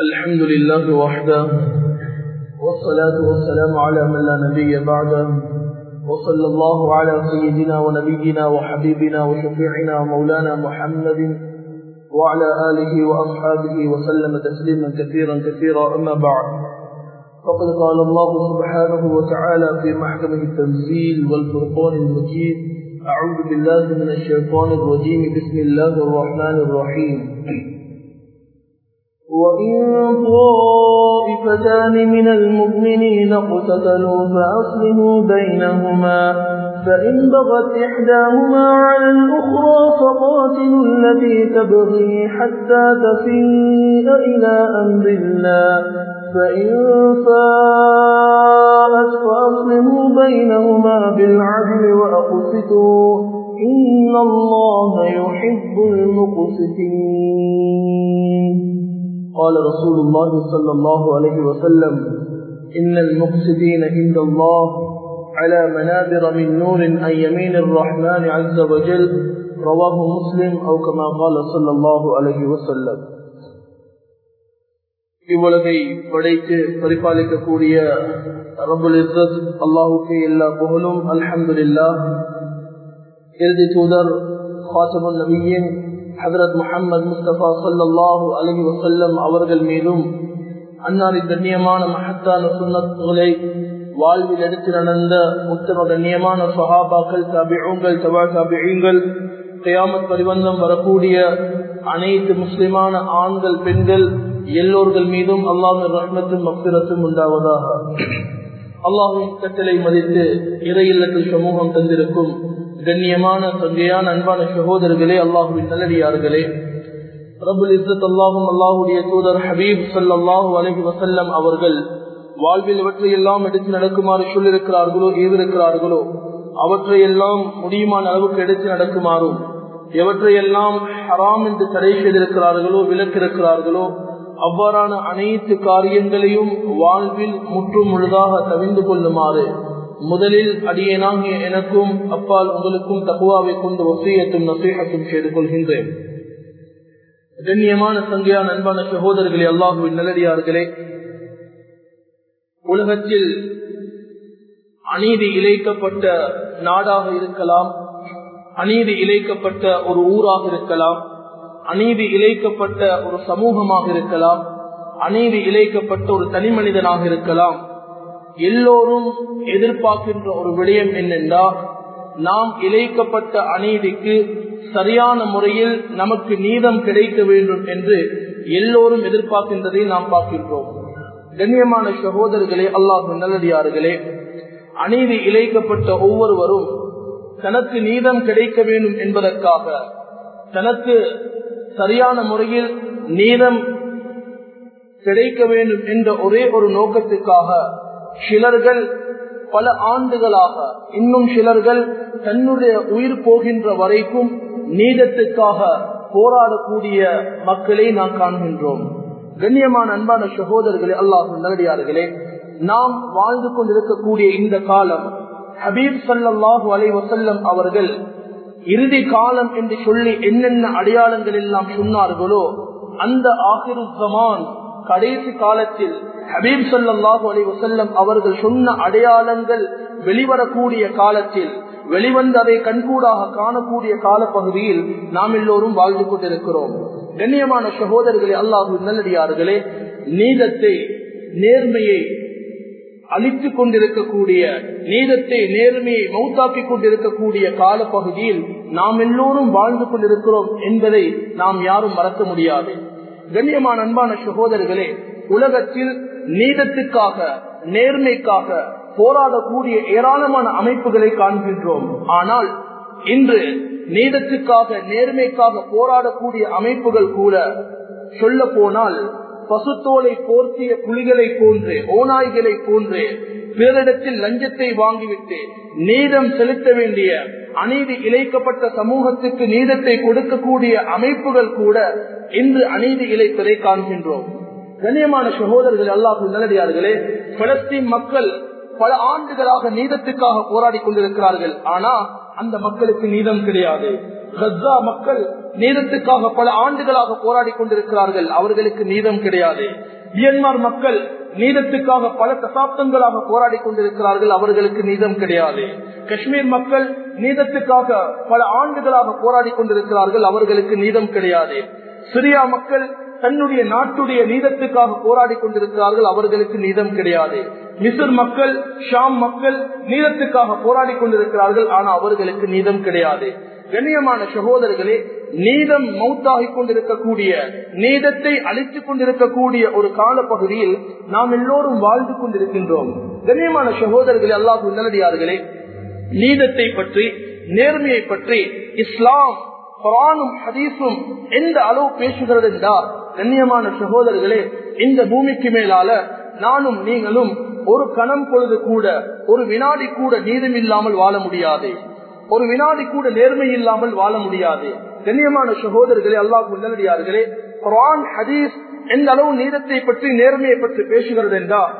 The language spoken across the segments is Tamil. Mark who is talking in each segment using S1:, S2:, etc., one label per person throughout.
S1: الحمد لله وحده والصلاة والسلام على من لا نبي بعده وصلى الله على سيدنا ونبينا وحبيبنا وشفيعنا ومولانا محمد وعلى آله وأصحابه وسلم تسليما كثيرا كثيرا أما بعد فقد قال الله سبحانه وتعالى في محكمه التنزيل والفرقان المجيد أعوذ بالله من الشيطان الرجيم بسم الله الرحمن الرحيم وإن طائفتان من المؤمنين اقتتلوا فأصلحوا بينهما فإن بغت إحداهما على الأخرى فقاتلوا التي تبغي حتى تفيء إلى أمر الله فإن فاءت فأصلحوا بينهما بالعدل وأقسطوا إن الله يحب المقسطين قال رسول الله صلى الله عليه وسلم إن المقسطين عند الله على منابر من نور عن يمين الرحمن عز وجل رواه مسلم أو كما قال صلى الله عليه وسلم இவ்வுலகை படைத்து பரிபாலிக்கக்கூடிய ரபுல் இஸ்ஸத் அல்லாஹுக்கு எல்லா புகழும் அல்ஹம்துலில்லா இறுதி தூதர் ஹாசமுல் நபியின் ஹதரத் முகமது முஸ்தபா சல்லாஹூ அலஹி வசல்லம் அவர்கள் மீதும் அன்னாரின் கண்ணியமான மகத்தான சுண்ணத்துகளை வாழ்வில் எடுத்து நடந்த உத்தம கண்ணியமான சஹாபாக்கள் தபிழங்கள் தவா தபிழங்கள் கயாமத் பரிபந்தம் வரக்கூடிய அனைத்து முஸ்லிமான ஆண்கள் பெண்கள் எல்லோர்கள் மீதும் அல்லாஹின் ரஹ்மத்தும் மக்சிரத்தும் உண்டாவதாக அல்லாஹின் கட்டளை மதித்து இறையில்லத்தில் சமூகம் தந்திருக்கும் கண்ணியமான சங்கையான அன்பான சகோதரர்களே அல்லாஹுவின் நல்லடியார்களே ரபுல் இஸ்ஸத் அல்லாஹும் அல்லாஹுடைய தூதர் ஹபீப் சல்லாஹூ அலஹி வசல்லம் அவர்கள் வாழ்வில் எவற்றையெல்லாம் எடுத்து நடக்குமாறு சொல்லிருக்கிறார்களோ ஏவிருக்கிறார்களோ அவற்றையெல்லாம் முடியுமான அளவுக்கு எடுத்து நடக்குமாறும் எவற்றையெல்லாம் ஹராம் என்று தடை செய்திருக்கிறார்களோ விலக்கிருக்கிறார்களோ அவ்வாறான அனைத்து காரியங்களையும் வாழ்வில் முற்றும் முழுதாக தவிந்து கொள்ளுமாறு முதலில் அடியேனாகிய எனக்கும் அப்பால் உங்களுக்கும் தகுவாவை கொண்டு ஒசையத்தும் நசீகத்தும் செய்து கொள்கின்றேன் கண்ணியமான சங்கையான அன்பான சகோதரர்களே அல்லாஹுவின் நல்லடியார்களே உலகத்தில் அநீதி இழைக்கப்பட்ட நாடாக இருக்கலாம் அநீதி இழைக்கப்பட்ட ஒரு ஊராக இருக்கலாம் அநீதி இழைக்கப்பட்ட ஒரு சமூகமாக இருக்கலாம் அநீதி இழைக்கப்பட்ட ஒரு தனி மனிதனாக இருக்கலாம் எல்லோரும் எதிர்பார்க்கின்ற ஒரு விடயம் என்னென்றால் நாம் இழைக்கப்பட்ட அநீதிக்கு சரியான முறையில் நமக்கு நீதம் கிடைக்க வேண்டும் என்று எல்லோரும் எதிர்பார்க்கின்றதை நாம் பார்க்கின்றோம் கண்ணியமான சகோதரர்களே அல்லாஹு நல்லடியார்களே அநீதி இழைக்கப்பட்ட ஒவ்வொருவரும் தனக்கு நீதம் கிடைக்க வேண்டும் என்பதற்காக தனக்கு சரியான முறையில் நீதம் கிடைக்க வேண்டும் என்ற ஒரே ஒரு நோக்கத்துக்காக சிலர்கள் பல ஆண்டுகளாக இன்னும் சிலர்கள் தன்னுடைய உயிர் போகின்ற வரைக்கும் நீதத்துக்காக போராடக்கூடிய மக்களை நாம் காண்கின்றோம் கண்ணியமான அன்பான சகோதரர்களே அல்லாஹு நல்லடியார்களே நாம் வாழ்ந்து கொண்டிருக்கக்கூடிய இந்த காலம் ஹபீப் சல்லாஹூ அலை வசல்லம் அவர்கள் இறுதி காலம் என்று சொல்லி என்னென்ன அடையாளங்கள் எல்லாம் சொன்னார்களோ அந்த ஆகிரு ஜமான் கடைசி காலத்தில் ஹபீப் சல்லாஹூ அலி வசல்லம் அவர்கள் சொன்ன அடையாளங்கள் வெளிவரக்கூடிய காலத்தில் வெளிவந்து அதை கண்கூடாக காணக்கூடிய காலப்பகுதியில் நாம் எல்லோரும் வாழ்ந்து கொண்டிருக்கிறோம் கண்ணியமான சகோதரர்களே அல்லாஹு நல்லடியார்களே நீதத்தை நேர்மையை அழித்துக் கொண்டிருக்கக்கூடிய நீதத்தை நேர்மையை மௌத்தாக்கிக் கொண்டிருக்கக்கூடிய காலப்பகுதியில் நாம் எல்லோரும் வாழ்ந்து கொண்டிருக்கிறோம் என்பதை நாம் யாரும் மறக்க முடியாது கண்ணியமான அன்பான சகோதரர்களே உலகத்தில் நீதத்துக்காக நேர்மைக்காக போராடக்கூடிய ஏராளமான அமைப்புகளை காண்கின்றோம் ஆனால் இன்று நீதத்துக்காக நேர்மைக்காக போராடக்கூடிய அமைப்புகள் கூட சொல்ல போனால் பசுத்தோலை போர்த்திய புலிகளை போன்று ஓநாய்களை போன்று பிறரிடத்தில் லஞ்சத்தை வாங்கிவிட்டு நீதம் செலுத்த வேண்டிய அநீதி இழைக்கப்பட்ட சமூகத்துக்கு நீதத்தை கொடுக்கக்கூடிய அமைப்புகள் கூட இன்று அநீதி இழைப்பதை காண்கின்றோம் கண்ணியமான சகோதரர்கள் அல்லாஹு நல்லடியார்களே பலஸ்தீன் மக்கள் பல ஆண்டுகளாக நீதத்துக்காக போராடி கொண்டிருக்கிறார்கள் ஆனா அந்த மக்களுக்கு நீதம் கிடையாது கஸ்ஸா மக்கள் நீதத்துக்காக பல ஆண்டுகளாக போராடி கொண்டிருக்கிறார்கள் அவர்களுக்கு நீதம் கிடையாது மியன்மார் மக்கள் நீதத்துக்காக பல தசாப்தங்களாக போராடி கொண்டிருக்கிறார்கள் அவர்களுக்கு நீதம் கிடையாது காஷ்மீர் மக்கள் நீதத்துக்காக பல ஆண்டுகளாக போராடி கொண்டிருக்கிறார்கள் அவர்களுக்கு நீதம் கிடையாது சிரியா மக்கள் தன்னுடைய நாட்டுடைய நீதத்துக்காக போராடி கொண்டிருக்கிறார்கள் அவர்களுக்கு நீதம் கிடையாது மிசர் மக்கள் ஷாம் மக்கள் நீதத்துக்காக போராடி கொண்டிருக்கிறார்கள் ஆனா அவர்களுக்கு நீதம் கிடையாது கண்ணியமான சகோதரர்களே நீதம் மௌத்தாகி கொண்டிருக்கக்கூடிய நீதத்தை அழித்துக் கொண்டிருக்கக்கூடிய ஒரு கால பகுதியில் நாம் எல்லோரும் வாழ்ந்து கொண்டிருக்கின்றோம் கண்ணியமான சகோதரர்களே அல்லாஹு நல்லடியார்களே நீதத்தை பற்றி நேர்மையை பற்றி இஸ்லாம் குரானும் ஹதீஸும் எந்த அளவு பேசுகிறது என்றால் கண்ணியமான சகோதரர்களே இந்த பூமிக்கு மேலால நானும் நீங்களும் ஒரு கணம் பொழுது கூட ஒரு வினாடி கூட நீதம் இல்லாமல் வாழ முடியாது ஒரு வினாடி கூட நேர்மை இல்லாமல் வாழ முடியாது கண்ணியமான சகோதரர்களே அல்லாஹ் நல்லடியார்களே குரான் ஹதீஸ் எந்த அளவு நீதத்தை பற்றி நேர்மையை பற்றி பேசுகிறது என்றால்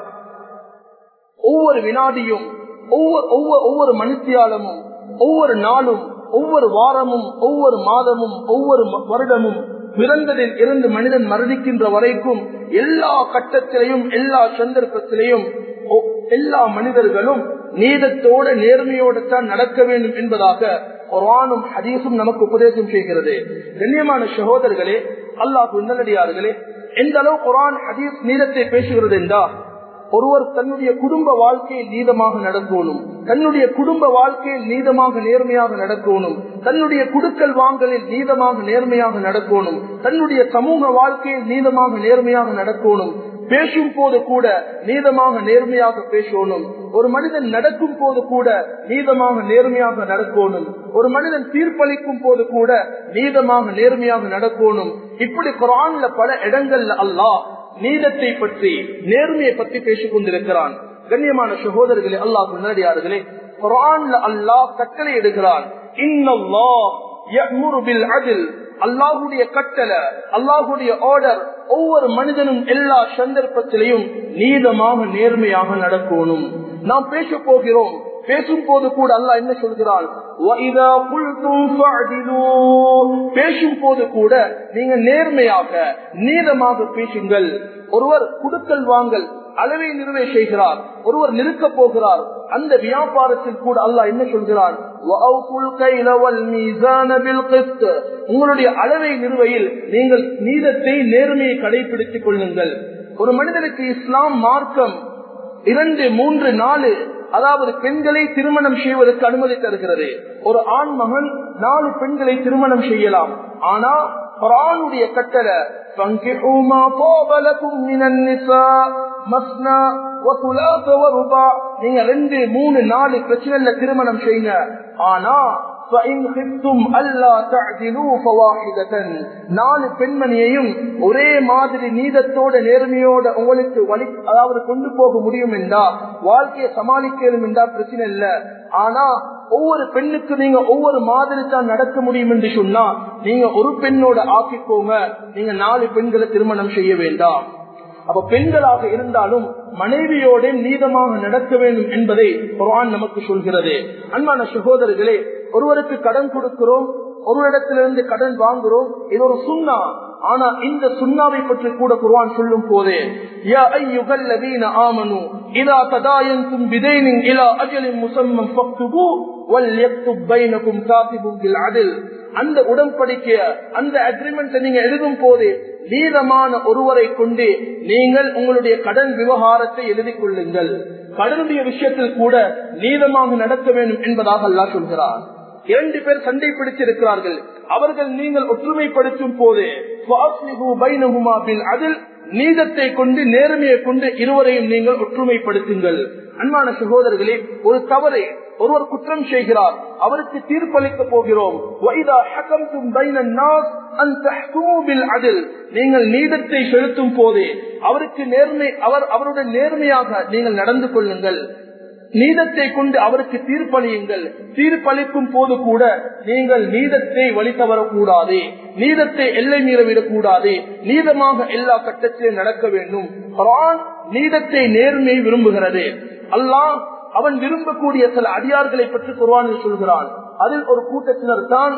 S1: ஒவ்வொரு வினாடியும் ஒவ்வொரு ஒவ்வொரு ஒவ்வொரு மனுத்தியாலமும் ஒவ்வொரு நாளும் ஒவ்வொரு வாரமும் ஒவ்வொரு மாதமும் ஒவ்வொரு வருடமும் பிறந்ததில் இருந்து மனிதன் மரணிக்கின்ற வரைக்கும் எல்லா கட்டத்திலையும் எல்லா சந்தர்ப்பத்திலையும் எல்லா மனிதர்களும் நீதத்தோட நேர்மையோடு தான் நடக்க வேண்டும் என்பதாக குரானும் ஹதீஸும் நமக்கு உபதேசம் செய்கிறது கண்ணியமான சகோதரர்களே அல்லாஹ் நல்லடியார்களே எந்த அளவு குரான் ஹதீஸ் நீதத்தை பேசுகிறது என்றால் ஒருவர் தன்னுடைய குடும்ப வாழ்க்கையில் நீதமாக நடக்கணும் தன்னுடைய குடும்ப வாழ்க்கையில் நீதமாக நேர்மையாக நடக்கணும் தன்னுடைய குடுக்கல் வாங்கலில் நீதமாக நேர்மையாக நடக்கணும் தன்னுடைய சமூக வாழ்க்கையில் நீதமாக நேர்மையாக நடக்கணும் பேசும் போது கூட நீதமாக நேர்மையாக பேசணும் ஒரு மனிதன் நடக்கும் போது கூட நீதமாக நேர்மையாக நடக்கணும் ஒரு மனிதன் தீர்ப்பளிக்கும் போது கூட நீதமாக நேர்மையாக நடக்கணும் இப்படி குரான்ல பல இடங்கள்ல அல்லாஹ் நீதத்தை பற்றி நேர்மையை பற்றி பேசிக் கொண்டிருக்கிறான் கண்ணியமான சகோதரர்களே அல்லாஹ் முன்னாடியார்களே குரான்ல அல்லாஹ் கட்டளை எடுக்கிறான் அல்லாஹுடைய கட்டளை அல்லாஹுடைய ஆர்டர் ஒவ்வொரு மனிதனும் எல்லா சந்தர்ப்பத்திலையும் நீதமாக நேர்மையாக நடக்கணும் நாம் பேச போகிறோம் பேசும் போது கூட அல்லா என்ன சொல்கிறான் பேசும் போது கூட நீங்க நேர்மையாக நீதமாக பேசுங்கள் ஒருவர் குடுக்கல் வாங்கல் அளவை நிறுவை செய்கிறார் ஒருவர் நிற்க போகிறார் அந்த வியாபாரத்தில் கூட அல்லாஹ் என்ன சொல்கிறான் உங்களுடைய அளவை நிறுவையில் நீங்கள் நீதத்தை நேர்மையை கடைபிடித்துக் கொள்ளுங்கள் ஒரு மனிதனுக்கு இஸ்லாம் மார்க்கம் இரண்டு மூன்று நாலு அதாவது பெண்களை திருமணம் செய்வதற்கு அனுமதி தருகிறது ஒரு ஆண் மகன் நாலு பெண்களை திருமணம் செய்யலாம் ஆனா குரானுடைய கட்டளை நீங்க ரெண்டு மூணு நாலு பிரச்சனை திருமணம் செய்யுங்க ஆனா நாலு பெண்மணியையும் ஒரே மாதிரி நீதத்தோட நேர்மையோட உங்களுக்கு வழி அதாவது கொண்டு போக முடியும் என்றா வாழ்க்கையை சமாளிக்கணும் என்றா பிரச்சனை இல்ல ஆனா ஒவ்வொரு பெண்ணுக்கு நீங்க ஒவ்வொரு மாதிரி தான் நடக்க முடியும் என்று சொன்னா நீங்க ஒரு பெண்ணோட ஆக்கிக்கோங்க நீங்க நாலு பெண்களை திருமணம் செய்ய வேண்டாம் அப்ப பெண்களாக இருந்தாலும் மனைவியோட நீதமாக நடக்க வேண்டும் என்பதை குரான் நமக்கு சொல்கிறது அன்பான சகோதரர்களே ஒருவருக்கு கடன் கொடுக்கிறோம் ஒரு இடத்திலிருந்து கடன் வாங்குறோம் இது ஒரு சுண்ணா ஆனா இந்த சுண்ணாவை பற்றி கூட குர்ஆன் சொல்லும் போதே யா அய்யுகல் லதீன ஆமனு இதா ததாயன்தும் பிதைனின் இலா அஜலின் முஸம்மம் ஃபக்துபு வல் யக்துப் பைனகும் காத்திபும் பில் அத்ல் அந்த உடன்படிக்கைய அந்த அக்ரிமெண்ட் நீங்க எழுதும் போது நீதமான ஒருவரை கொண்டு நீங்கள் உங்களுடைய கடன் விவகாரத்தை எழுதிக் கொள்ளுங்கள் கடனுடைய விஷயத்தில் கூட நீதமாக நடக்க வேண்டும் என்பதாக அல்லாஹ் சொல்கிறார் இரண்டு பேர் சண்டை பிடிச்சிருக்கிறார்கள் அவர்கள் நீங்கள் ஒற்றுமைப்படுத்தும் போது அதில் நீதத்தை கொண்டு நேர்மையை கொண்டு இருவரையும் நீங்கள் ஒற்றுமைப்படுத்துங்கள் அன்பான சகோதரர்களே ஒரு தவறை ஒருவர் குற்றம் செய்கிறார் அவருக்கு தீர்ப்பளிக்க போகிறோம் நீங்கள் நீதத்தை செலுத்தும் போதே அவருக்கு நேர்மை அவர் அவருடைய நேர்மையாக நீங்கள் நடந்து கொள்ளுங்கள் நீதத்தை கொண்டு அவருக்கு தீர்ப்பளியுங்கள் தீர்ப்பளிக்கும் போது கூட நீங்கள் நீதத்தை வழி தவறக்கூடாது நீதத்தை எல்லை மீறவிடக் கூடாது நீதமாக எல்லா கட்டத்திலும் நடக்க வேண்டும் நீதத்தை நேர்மை விரும்புகிறது அல்லாஹ் அவன் விரும்பக்கூடிய சில அடியார்களை பற்றி குர்வானில் சொல்கிறான் அதில் ஒரு கூட்டத்தினர் தான்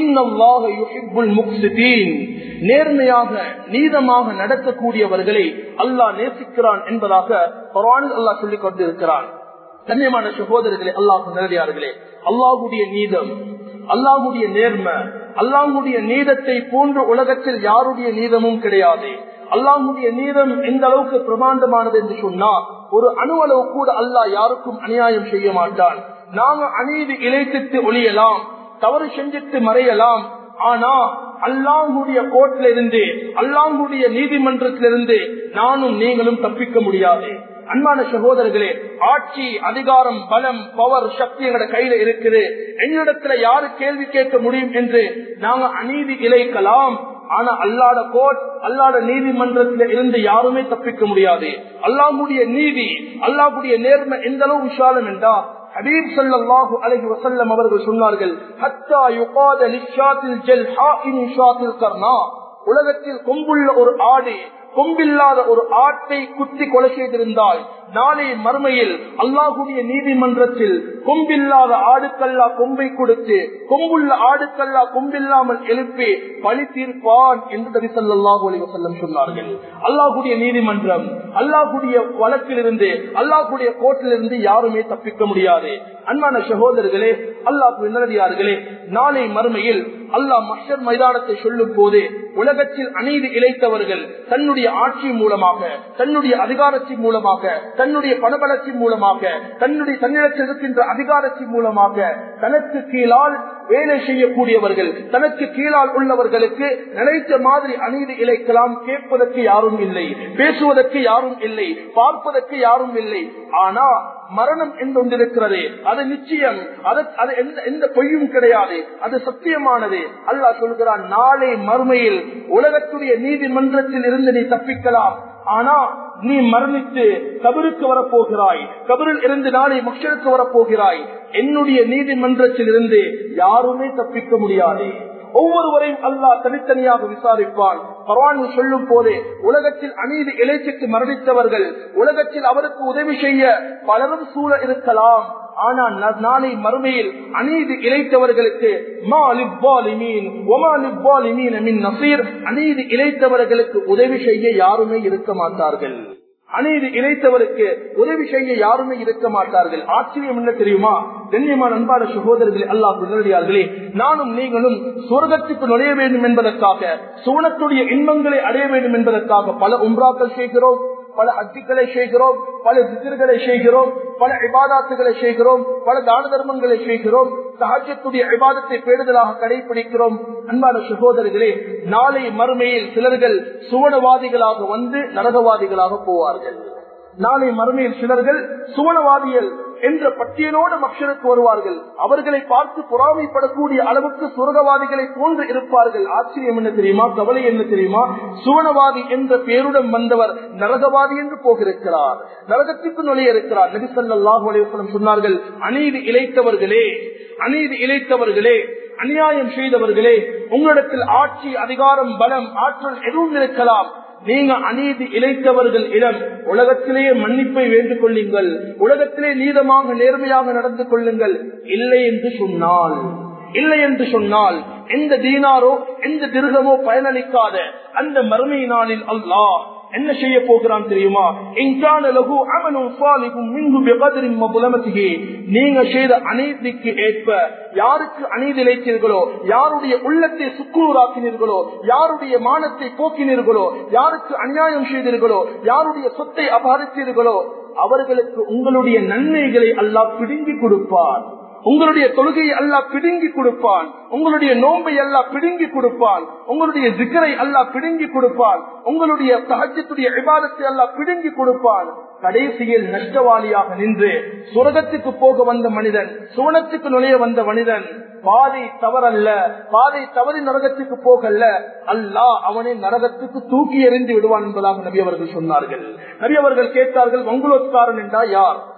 S1: நேர்மையாக நீதமாக நடக்கக்கூடியவர்களை அல்லாஹ் நேசிக்கிறான் என்பதாக குரானில் அல்லாஹ் சொல்லிக் கொண்டிருக்கிறான் கண்ணியமான சகோதரர்களே அல்லாஹ் நேரடியார்களே அல்லாஹுடைய நீதம் அல்லாஹுடைய நேர்மை அல்லாஹுடைய நீதத்தை போன்ற உலகத்தில் யாருடைய நீதமும் கிடையாது அல்லாஹுடைய நீதம் எந்த அளவுக்கு பிரமாண்டமானது என்று சொன்னா ஒரு அணுவளவு கூட அல்லாஹ் யாருக்கும் அநியாயம் செய்ய மாட்டான் நாங்க அநீதி இழைத்து ஒழியலாம் தவறு செஞ்சிட்டு மறையலாம் ஆனா அல்லாங்குடைய கோட்டில இருந்து அல்லாங்குடைய நீதிமன்றத்திலிருந்து நானும் நீங்களும் தப்பிக்க முடியாது அன்பான சகோதரர்களே ஆட்சி அதிகாரம் பலம் பவர் சக்தி எங்கட கையில இருக்குது எங்களிடத்துல யாரு கேள்வி கேட்க முடியும் என்று நாங்க அநீதி இழைக்கலாம் ஆனா அல்லாட கோட் அல்லாட நீதிமன்றத்தில இருந்து யாருமே தப்பிக்க முடியாது அல்லாஹுடைய நீதி அல்லாஹுடைய நேர்மை எந்த அளவு விஷாலம் என்றா ஹபீப் ஸல்லல்லாஹு அலைஹி வஸல்லம் அவர்கள் சொன்னார்கள் ஹத்தா யுகாத லிஷாத்தில் ஜல் ஹாஇன் ஷாத்தில் கர்னா உலகத்தில் கொம்புள்ள ஒரு ஆடு கொம்பில்லாத ஒரு ஆட்டை குத்தி கொலை செய்திருந்தால் நாளை மறுமையில் அல்லாஹுடைய நீதிமன்றத்தில் கொம்பில்லாத ஆடுக்கல்லா கொம்பை கொடுத்து கொம்புள்ள ஆடுக்கல்லா கொம்பில்லாமல் எழுப்பி பழி தீர்ப்பான் என்று நபி ஸல்லல்லாஹு அலைஹி வஸல்லம் சொன்னார்கள் அல்லாஹுடைய நீதிமன்றம் அல்லாஹுடைய வழக்கிலிருந்து அல்லாஹுடைய கோட்டிலிருந்து யாருமே தப்பிக்க முடியாது அன்பான சகோதரர்களே அல்லாஹ் நல்லடியார்களே நாளை மறுமையில் அல்லாஹ் மஷர் மைதானத்தை சொல்லும் போது உலகத்தில் அநீதி இழைத்தவர்கள் தன்னுடைய ஆட்சி மூலமாக தன்னுடைய அதிகாரத்தின் மூலமாக தன்னுடைய பணபலத்தின் மூலமாக தன்னுடைய தன்னிடத்தில் இருக்கின்ற அதிகாரத்தின் மூலமாக தனக்கு கீழால் வேலை செய்யக்கூடியவர்கள் தனக்கு கீழால் உள்ளவர்களுக்கு நினைத்த மாதிரி அநீதி இழைக்கலாம் கேட்பதற்கு யாரும் இல்லை பேசுவதற்கு யாரும் இல்லை பார்ப்பதற்கு யாரும் இல்லை ஆனா மரணம் என்று ஒன்றிருக்கிறது அது நிச்சயம் அது அது எந்த எந்த பொய்யும் கிடையாது அது சத்தியமானது அல்லாஹ் சொல்கிறான் நாளை மறுமையில் உலகத்துடைய நீதிமன்றத்தில் இருந்து நீ தப்பிக்கலாம் ஆனா நீ மரணித்து கபருக்கு வரப்போகிறாய் கபரில் இருந்து நாளை மக்களுக்கு வரப்போகிறாய் என்னுடைய நீதிமன்றத்தில் இருந்து யாருமே தப்பிக்க முடியாது ஒவ்வொருவரையும் அல்லாஹ் தனித்தனியாக விசாரிப்பான் பரவான் சொல்லும் போதே உலகத்தில் அநீதி இலைச்சிக்கு மரணித்தவர்கள் உலகத்தில் அவருக்கு உதவி செய்ய பலரும் சூழ இருக்கலாம் ஆனால் நாளை மறுமையில் அநீதி இழைத்தவர்களுக்கு அநீதி இழைத்தவர்களுக்கு உதவி செய்ய யாருமே இருக்க மாட்டார்கள் அநீதி இழைத்தவருக்கு உதவி செய்ய யாருமே இருக்க மாட்டார்கள் ஆச்சரியம் என்ன தெரியுமா கண்ணியமான அன்பான சகோதரர்களே அல்லாஹ் நேரடியார்களே நானும் நீங்களும் சொர்க்கத்துக்கு நுழைய வேண்டும் என்பதற்காக சூனத்துடைய இன்பங்களை அடைய வேண்டும் என்பதற்காக பல உம்ராக்கள் செய்கிறோம் பல அஜிக்களை செய்கிறோம் பல திதிர்களை செய்கிறோம் பல இபாதாத்துகளை செய்கிறோம் பல தான தர்மங்களை செய்கிறோம் சஹஜத்துடைய இபாதத்தை பேடுதலாக கடைபிடிக்கிறோம் அன்பான சகோதரர்களே நாளை மறுமையில் சிலர்கள் சுவனவாதிகளாக வந்து நரகவாதிகளாக போவார்கள் நாளை மறுமையில் சிலர்கள் சுவனவாதிகள் என்ற பட்டியலோடு மக்சருக்கு வருவார்கள் அவர்களை பார்த்து பொறாமைப்படக்கூடிய அளவுக்கு சுரகவாதிகளை போன்று இருப்பார்கள் ஆச்சரியம் என்ன தெரியுமா கவலை என்ன தெரியுமா சுவனவாதி என்ற பேருடன் வந்தவர் நரகவாதி என்று போகிருக்கிறார் நரகத்துக்கு நுழைய இருக்கிறார் நபிசல்லாஹு அலைவசம் சொன்னார்கள் அநீதி இழைத்தவர்களே அநீதி இழைத்தவர்களே அநியாயம் செய்தவர்களே உங்களிடத்தில் ஆட்சி அதிகாரம் பலம் ஆற்றல் எதுவும் இருக்கலாம் நீங்க அநீதி இழைத்தவர்கள் இடம் உலகத்திலேயே மன்னிப்பை வேண்டுக் கொள்ளுங்கள் உலகத்திலே நீதமாக நேர்மையாக நடந்து கொள்ளுங்கள் இல்லை என்று சொன்னால் இல்லை என்று சொன்னால் எந்த தீனாரோ எந்த திருகமோ பயனளிக்காத அந்த மறுமை நாளில் அல்லாஹ் என்ன செய்ய போகிறான் தெரியுமா நீங்க செய்த அநீதிக்கு ஏற்ப யாருக்கு அநீதி இழைத்தீர்களோ யாருடைய உள்ளத்தை சுக்குநூறாக்கினீர்களோ யாருடைய மானத்தை போக்கினீர்களோ யாருக்கு அநியாயம் செய்தீர்களோ யாருடைய சொத்தை அபகரித்தீர்களோ அவர்களுக்கு உங்களுடைய நன்மைகளை அல்லாஹ் பிடுங்கி கொடுப்பார் உங்களுடைய தொழுகையை அல்லா பிடுங்கி கொடுப்பான் உங்களுடைய நோம்பை அல்லா பிடுங்கி கொடுப்பான் உங்களுடைய ஜிக்கரை அல்லா பிடுங்கி கொடுப்பான் உங்களுடைய சகஜத்துடைய விவாதத்தை அல்லா பிடுங்கி கொடுப்பான் கடைசியில் நஷ்டவாளியாக நின்று சுரகத்துக்கு போக வந்த மனிதன் சுவனத்துக்கு நுழைய வந்த மனிதன் பாதை தவறல்ல பாதை தவறி நரகத்துக்கு போகல்ல அல்லா அவனை நரகத்துக்கு தூக்கி எறிந்து விடுவான் என்பதாக நபி அவர்கள் சொன்னார்கள் நபி அவர்கள் கேட்டார்கள் மங்குலோத்காரன் என்றா யார்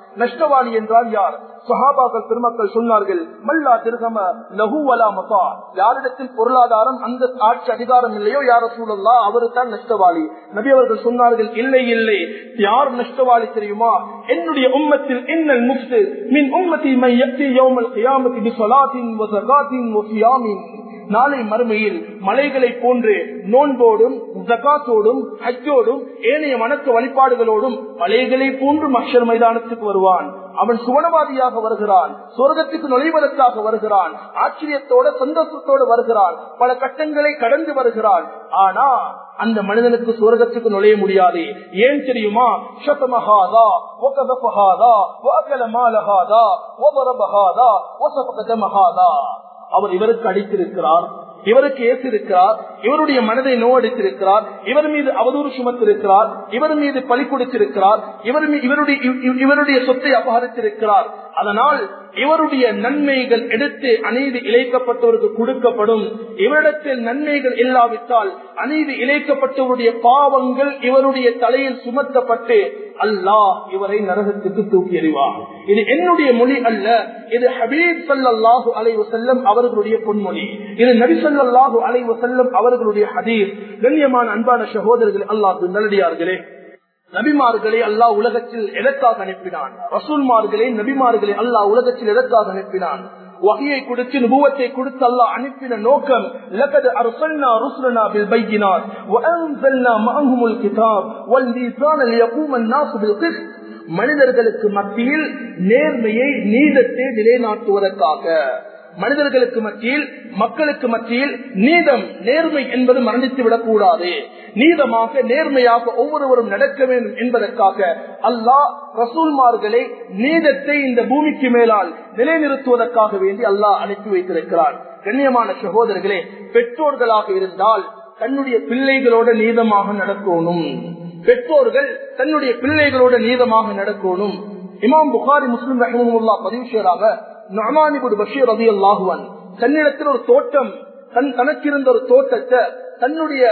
S1: நஷ்டவாளி என்றால் யார் சஹாபாக்கள் பெருமக்கள் சொன்னார்கள் மல்லா திருகம லகு வலா மசா யாரிடத்தில் பொருளாதாரம் அந்த ஆட்சி அதிகாரம் இல்லையோ யார சூழல்லா அவரு தான் நஷ்டவாளி நபி அவர்கள் சொன்னார்கள் இல்லை இல்லை யார் நஷ்டவாளி தெரியுமா என்னுடைய உம்மத்தில் இன்னல் முஃப்து மின் உம்மத்தி மை யக்தி யௌமல் கியாமத்தி பிஸலாத்தின் வ ஸகாத்தின் வ சியாமின் நாளை மறுமையில் மலைகளை போன்று நோன்போடும் ஜகாத்தோடும் ஹஜ்ஜோடும் ஏனைய வணக்க வழிபாடுகளோடும் மலைகளை போன்று மஷர் மைதானத்துக்கு வருவான் அவன் சுவனவாதியாக வருகிறான் சொர்க்கத்துக்கு நுழைவதற்காக வருகிறான் ஆச்சரியத்தோட சந்தோஷத்தோடு வருகிறான் பல கட்டங்களை கடந்து வருகிறான் ஆனா அந்த மனிதனுக்கு சுவர்க்கத்துக்கு நுழைய முடியாது ஏன் தெரியுமா சதமஹாதா ஒகதபஹாதா வாகல மாலஹாதா ஒபரபஹாதா ஒசபகதமஹாதா அவர் இவருக்கு அடித்திருக்கிறார் இவருக்கு ஏற்றிருக்கிறார் இவருடைய மனதை நோவடித்திருக்கிறார் இவர் மீது அவதூறு சுமத்திருக்கிறார் இவர் மீது பழி கொடுத்திருக்கிறார் இவர் இவருடைய இவருடைய சொத்தை அபகரித்திருக்கிறார் அதனால் இவருடைய நன்மைகள் எடுத்து அநீதி இழைக்கப்பட்டவருக்கு கொடுக்கப்படும் இவரிடத்தில் நன்மைகள் இல்லாவிட்டால் அநீதி இழைக்கப்பட்டவருடைய பாவங்கள் இவருடைய தலையில் சுமத்தப்பட்டு அல்லாஹ் இவரை நரகத்துக்கு தூக்கி எறிவார் இது என்னுடைய மொழி அல்ல இது ஹபீப் சல்லாஹூ அலைவு செல்லம் அவர்களுடைய பொன்மொழி இது நபி சல்லாஹூ அலைவு செல்லம் அவர்களுடைய ஹதீர் கண்ணியமான அன்பான சகோதரர்கள் அல்லாஹ் நல்லடியார்களே நபிமார்களை அல்லாஹ் உலகத்தில் எதற்காக அனுப்பினான் ரசூல்மார்களை நபிமார்களை அல்லாஹ் உலகத்தில் எதற்காக அனுப்பினான் வகையை கொடுத்து நுபுவத்தை கொடுத்து அல்லாஹ் அனுப்பின நோக்கம் لقد ارسلنا رسلنا بالبينات وانزلنا معهم الكتاب والميزان ليقوم الناس بالقسط மனிதர்களுக்கு மத்தியில் நேர்மையை நீதத்தை நிலைநாட்டுவதற்காக மனிதர்களுக்கு மத்தியில் மக்களுக்கு மத்தியில் நீதம் நேர்மை என்பது மரணித்து விடக்கூடாது நீதமாக நேர்மையாக ஒவ்வொருவரும் நடக்க வேண்டும் என்பதற்காக அல்லாஹ் ரசூல்மார்களை நீதத்தை இந்த பூமிக்கு மேலால் நிலைநிறுத்துவதற்காக வேண்டி அல்லாஹ் அனுப்பி வைத்திருக்கிறார் கண்ணியமான சகோதரர்களே பெற்றோர்களாக இருந்தால் தன்னுடைய பிள்ளைகளோட நீதமாக நடக்கணும் பெற்றோர்கள் தன்னுடைய பிள்ளைகளோட நீதமாக நடக்கணும் இமாம் புகாரி முஸ்லிம் ரஹமுல்லா பதிவு செய்யறாங்க நொமானிபுடு பஷீர் ரதி அல்லாஹுவன் தன்னிடத்தில் ஒரு தோட்டம் தன் தனக்கிருந்த ஒரு தோட்டத்தை தன்னுடைய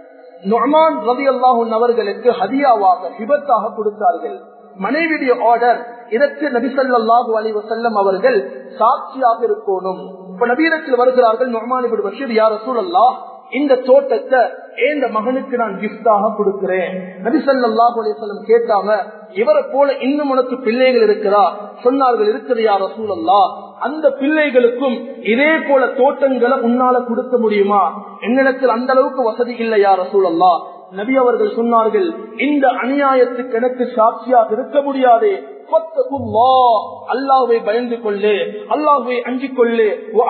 S1: நொமான் ரதி அல்லாஹூன் அவர்களுக்கு ஹதியாவாக விபத்தாக கொடுத்தார்கள் மனைவியுடைய ஆர்டர் இதற்கு நபிசல்லாஹூ அலி வசல்லம் அவர்கள் சாட்சியாக இருக்கணும் இப்ப நபீரத்தில் வருகிறார்கள் நொமானிபுடு பஷீர் யார் ரசூல் அல்லாஹ் இந்த தோட்டத்தை இந்த மகனுக்கு நான் கிஃப்டாக கொடுக்கிறேன் நபிசல்லாஹு அலிசல்லம் கேட்டாங்க இவரை போல இன்னும் உனக்கு பிள்ளைகள் இருக்கிறா சொன்னார்கள் இருக்கிறது யார் ரசூலல்லா அந்த பிள்ளைகளுக்கும் இதே போல தோட்டங்களை உன்னால கொடுக்க முடியுமா என்னிடத்தில் அந்த அளவுக்கு வசதி இல்லை யார் ரசூலல்லா நபி அவர்கள் சொன்னார்கள் இந்த அநியாயத்துக்கு எனக்கு சாட்சியாக இருக்க முடியாது அல்லாவை பயந்து கொள்ளு அல்லாவை அஞ்சிக் கொள்ளு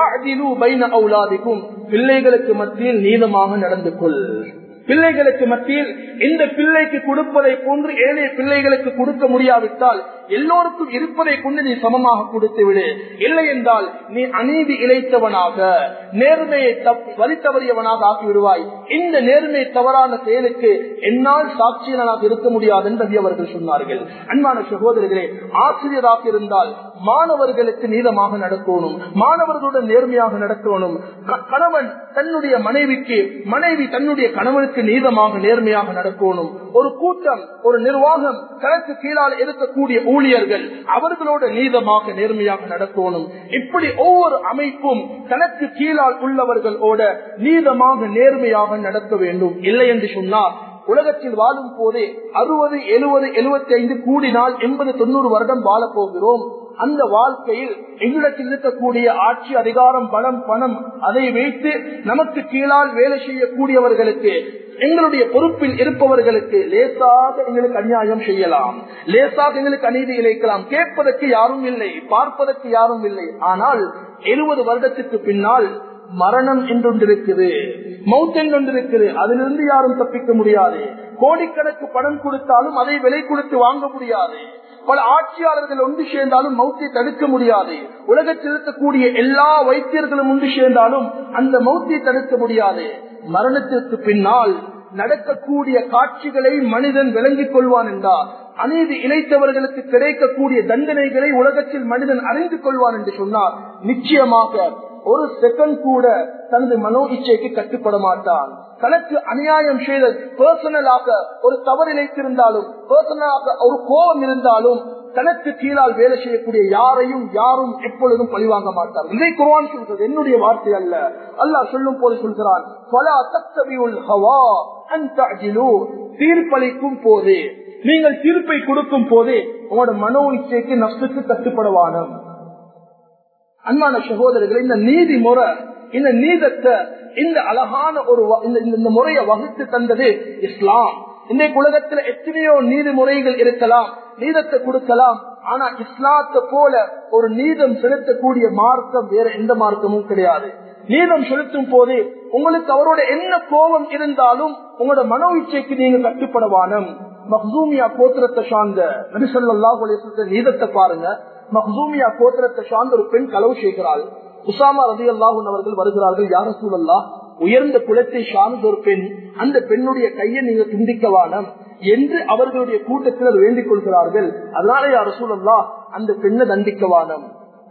S1: பிள்ளைகளுக்கு மத்தியில் நீதமாக நடந்து கொள் பிள்ளைகளுக்கு மத்தியில் இந்த பிள்ளைக்கு கொடுப்பதை போன்று ஏனைய பிள்ளைகளுக்கு கொடுக்க முடியாவிட்டால் எல்லோருக்கும் இருப்பதை கொண்டு நீ சமமாக கொடுத்து விடு இல்லை என்றால் நீ அநீதி இழைத்தவனாக நேர்மையை வழி தவறியவனாக ஆக்கிவிடுவாய் இந்த நேர்மை தவறான செயலுக்கு என்னால் சாட்சியனாக இருக்க முடியாது என்று அவர்கள் சொன்னார்கள் அன்பான சகோதரர்களே ஆசிரியராக இருந்தால் மாணவர்களுக்கு நீதமாக நடக்கணும் மாணவர்களுடன் நேர்மையாக நடக்கணும் கணவன் தன்னுடைய மனைவிக்கு மனைவி தன்னுடைய கணவனுக்கு நீதமாக நேர்மையாக நடக்கணும் ஒரு கூட்டம் ஒரு நிர்வாகம் தனக்கு கீழால் இருக்கக்கூடிய ஊழியர்கள் அவர்களோட நீதமாக நேர்மையாக நடக்கணும் இப்படி ஒவ்வொரு அமைப்பும் தனக்கு கீழால் உள்ளவர்களோட நீதமாக நேர்மையாக நடக்க வேண்டும் இல்லை என்று சொன்னால் உலகத்தில் வாழும் போதே அறுபது எழுபது எழுபத்தி ஐந்து கூடினால் எண்பது தொண்ணூறு வருடம் வாழப் போகிறோம் அந்த வாழ்க்கையில் எங்களிடத்தில் இருக்கக்கூடிய ஆட்சி அதிகாரம் பலம் பணம் அதை வைத்து நமக்கு கீழால் வேலை செய்யக்கூடியவர்களுக்கு எங்களுடைய பொறுப்பில் இருப்பவர்களுக்கு லேசாக எங்களுக்கு அநியாயம் செய்யலாம் லேசாக எங்களுக்கு அநீதி இழைக்கலாம் கேட்பதற்கு யாரும் இல்லை பார்ப்பதற்கு யாரும் இல்லை ஆனால் எழுபது வருடத்துக்கு பின்னால் மரணம் என்றொன்றிருக்குது மவுத் என்றொன்றிருக்குது அதிலிருந்து யாரும் தப்பிக்க முடியாது கோடிக்கணக்கு பணம் கொடுத்தாலும் அதை விலை கொடுத்து வாங்க முடியாது பல ஆட்சியாளர்கள் ஒன்று சேர்ந்தாலும் மௌத்தை தடுக்க முடியாது உலகத்தில் இருக்கக்கூடிய எல்லா வைத்தியர்களும் ஒன்று சேர்ந்தாலும் அந்த மௌத்தை தடுக்க முடியாது மரணத்திற்கு பின்னால் நடக்கக்கூடிய காட்சிகளை மனிதன் விளங்கிக் கொள்வான் என்றார் அநீதி இழைத்தவர்களுக்கு கிடைக்கக்கூடிய தண்டனைகளை உலகத்தில் மனிதன் அறிந்து கொள்வான் என்று சொன்னார் நிச்சயமாக ஒரு செகண்ட் கூட தனது மனோ இச்சைக்கு கட்டுப்பட மாட்டான் தனக்கு அநியாயம் செய்த பர்சனலாக ஒரு தவறு இழைத்திருந்தாலும் பர்சனலாக ஒரு கோபம் இருந்தாலும் தனக்கு கீழால் வேலை செய்யக்கூடிய யாரையும் யாரும் எப்பொழுதும் பழிவாங்க மாட்டார் இதை குர்ஆன் சொல்கிறது என்னுடைய வார்த்தை அல்ல அல்லாஹ் சொல்லும் போது சொல்கிறான் "ஃபலா தத்தபியுல் ஹவா அன் தஅஜிலு." தீர்ப்பளிக்கும் போது நீங்கள் தீர்ப்பை கொடுக்கும் போது உங்களோட மனோ இச்சைக்கு நஷ்டத்துக்கு கட்டுப்படவானம் அன்பான சகோதரர்கள் இந்த நீதி முறை இந்த நீதத்தை இந்த அழகான ஒரு வ- இந்த- இந்த முறையை வகுத்து தந்தது இஸ்லாம் இன்றைக்கு உலகத்துல எத்தனையோ நீதி முறைகள் இருக்கலாம் நீதத்தை கொடுக்கலாம் ஆனா இஸ்லாத்தை போல ஒரு நீதம் செலுத்தக்கூடிய மார்க்கம் வேற எந்த மார்க்கமும் கிடையாது நீதம் செலுத்தும் போது உங்களுக்கு அவரோட என்ன கோபம் இருந்தாலும் உங்களோட மனோ இச்சைக்கு நீங்க கட்டுப்படவானம் மஹ்சூமியா கோத்திரத்தை சார்ந்த நபிசல்லாஹு அலைஹி வஸல்லம் நீதத்தை பாருங்க மஹ்சூமியா கோத்திரத்தை சார்ந்த ஒரு பெண் களவு செய்கிறாள் உசாமா ரதி அல்லாஹூன் அவர்கள் வருகிறார்கள் யார சூழல்லா உயர்ந்த குலத்தை சார்ந்த ஒரு பெண் அந்த பெண்ணுடைய கையை நீங்க துண்டிக்கவானம் என்று அவர்களுடைய கூட்டத்தினர் வேண்டிக் கொள்கிறார்கள் அதனால யார சூழல்லா அந்த பெண்ணை தண்டிக்கவானம்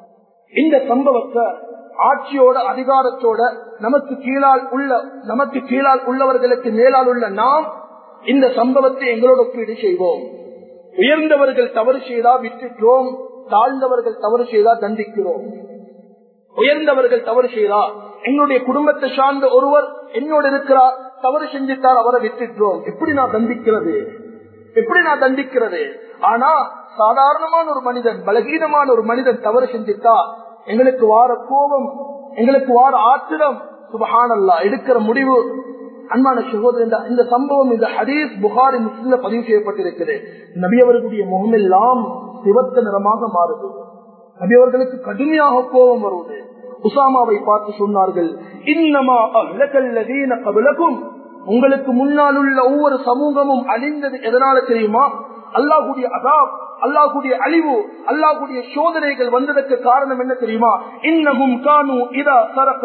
S1: இந்த சம்பவத்தை ஆட்சியோட அதிகாரத்தோட நமக்கு கீழால் உள்ள நமக்கு கீழால் உள்ளவர்களுக்கு மேலால் உள்ள நாம் இந்த சம்பவத்தை எங்களோட ஒப்பீடு செய்வோம் உயர்ந்தவர்கள் தவறு செய்தா விட்டுக்கிறோம் தாழ்ந்தவர்கள் தவறு செய்தா தண்டிக்கிறோம் உயர்ந்தவர்கள் தவறு செய்தா என்னுடைய குடும்பத்தை சார்ந்த ஒருவர் என்னோட இருக்கிறார் தவறு செஞ்சுட்டார் அவரை விட்டுட்டோம் எப்படி நான் தண்டிக்கிறது எப்படி நான் தண்டிக்கிறது ஆனா சாதாரணமான ஒரு மனிதன் பலகீனமான ஒரு மனிதன் தவறு செஞ்சுட்டா எங்களுக்கு வார கோபம் எங்களுக்கு வார ஆத்திரம் சுபஹானல்லா எடுக்கிற முடிவு அன்பான சகோதரன் இந்த- இந்த சம்பவம் இந்த ஹதீஸ் புகாரி முஸ்லிம்ல பதிவு செய்யப்பட்டிருக்கிறது நபி அவர்களுடைய முகமெல்லாம் சிவத்த நிறமாக மாறுது நபி அவர்களுக்கு கடுமையாக கோபம் வருவது உசாமாவை பார்த்து சொன்னார்கள் இன்னமா அஹ்லகல்லதீன கபலகும் உங்களுக்கு முன்னால் உள்ள ஒவ்வொரு சமூகமும் அழிந்தது எதனால தெரியுமா அல்லாஹுடைய அதாப் அல்லாஹுடைய அழிவு அல்லாஹுடைய சோதனைகள் வந்ததற்கு காரணம் என்ன தெரியுமா இன்னமும் கானு இதா சரக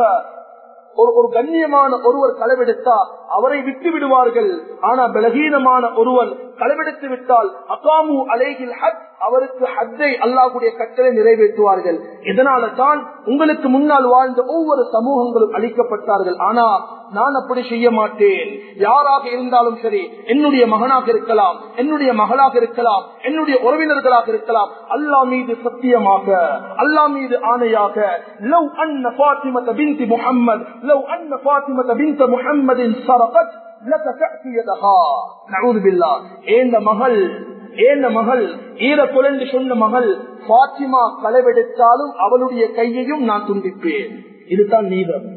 S1: ஒரு ஒரு கண்ணியமான ஒருவர் களவெடுத்தா அவரை விட்டு விடுவார்கள் ஆனா பலகீனமான ஒருவர் களவெடுத்து விட்டால் அகாமு அலேகில் ஹத் அவருக்கு ஹத்தை அல்லாஹுடைய கட்டளை நிறைவேற்றுவார்கள் இதனால தான் உங்களுக்கு முன்னால் வாழ்ந்த ஒவ்வொரு சமூகங்களும் அளிக்கப்பட்டார்கள் ஆனா நான் அப்படி செய்ய மாட்டேன் யாராக இருந்தாலும் சரி என்னுடைய மகனாக இருக்கலாம் என்னுடைய மகளாக இருக்கலாம் என்னுடைய உறவினர்களாக இருக்கலாம் அல்லா மீது சத்தியமாக அல்லா மீது ஆணையாக லவ் அன்ன ஃபாத்திமத பின்தி முஹம்மத் லவ் அன்ன ஃபாத்திமத பின்த முஹம்மதின் சரகத் லதகஅத்து யதஹா நஊது பில்லாஹ் ஏந்த மகள் ஏந்த மகள் ஈர குழந்து சொன்ன மகள் பாத்திமா களவெடுத்தாலும் அவளுடைய கையையும் நான் துண்டிப்பேன் இதுதான் நீதம்